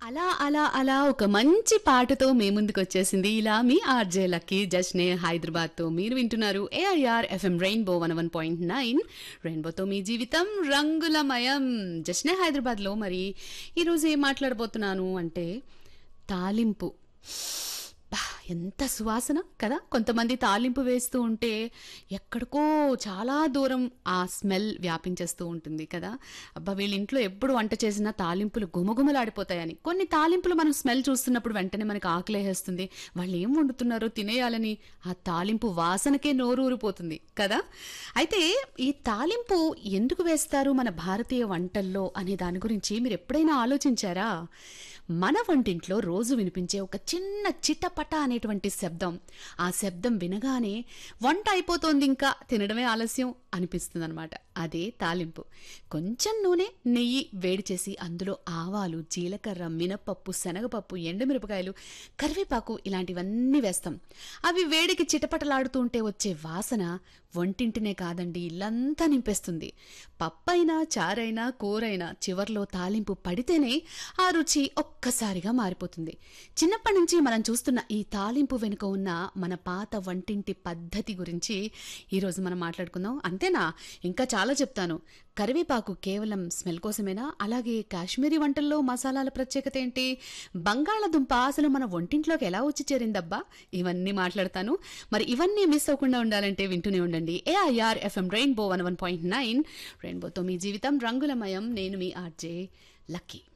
అలా అలా అలా ఒక మంచి పాటతో మీ ముందుకు వచ్చేసింది ఇలా మీ ఆర్జే లక్కీ జస్నే హైదరాబాద్తో మీరు వింటున్నారు AIR FM rainbow one one point nine రెయిన్బోతో మీ జీవితం రంగులమయం జస్నే హైదరాబాద్లో మరి ఈరోజు ఏం మాట్లాడబోతున్నాను అంటే తాలింపు బా, ఎంత సువాసన కదా కొంతమంది తాలింపు వేస్తూ ఉంటే ఎక్కడికో చాలా దూరం ఆ స్మెల్ వ్యాపించేస్తూ ఉంటుంది కదా అబ్బా వీళ్ళ ఇంట్లో ఎప్పుడు వంట చేసినా తాలింపులు గుమగుమలాడిపోతాయని కొన్ని తాలింపులు మనం స్మెల్ చూస్తున్నప్పుడు వెంటనే మనకి ఆకలేసేస్తుంది వాళ్ళు ఏం వండుతున్నారో తినేయాలని ఆ తాలింపు వాసనకే నోరు ఊరిపోతుంది కదా అయితే ఈ తాలింపు ఎందుకు వేస్తారు మన భారతీయ వంటల్లో అనే దాని గురించి మీరు ఎప్పుడైనా ఆలోచించారా మన వంటింట్లో రోజు వినిపించే ఒక చిన్న చిటపట అనేటువంటి శబ్దం ఆ శబ్దం వినగానే వంట అయిపోతోంది ఇంకా తినడమే ఆలస్యం అనిపిస్తుంది అనమాట అదే తాలింపు కొంచెం నూనె నెయ్యి వేడి చేసి అందులో ఆవాలు జీలకర్ర మినపప్పు శనగపప్పు ఎండుమిరపకాయలు కరివేపాకు ఇలాంటివన్నీ వేస్తాం అవి వేడికి చిటపటలాడుతూ ఉంటే వచ్చే వాసన వంటింటినే కాదండి ఇల్లంతా నింపేస్తుంది పప్పైనా చారైనా కూరైనా చివర్లో తాలింపు పడితేనే ఆ రుచి ఒక్కసారిగా మారిపోతుంది చిన్నప్పటి నుంచి మనం చూస్తున్న ఈ తాలింపు వెనుక ఉన్న మన పాత వంటింటి పద్ధతి గురించి ఈరోజు మనం మాట్లాడుకుందాం అంతేనా ఇంకా చాలా చెప్తాను కరివేపాకు కేవలం స్మెల్ కోసమేనా అలాగే కాశ్మీరీ వంటల్లో మసాలాల ప్రత్యేకత ఏంటి బంగాళదుంప అసలు మన వంటింట్లోకి ఎలా వచ్చి చేరిందబ్బా ఇవన్నీ మాట్లాడతాను మరి ఇవన్నీ మిస్ అవ్వకుండా ఉండాలంటే వింటూనే ఉండండి AIR FM rainbow one one point nine రెయిన్బోతో మీ జీవితం రంగులమయం నేను మీ ఆర్జే లక్కీ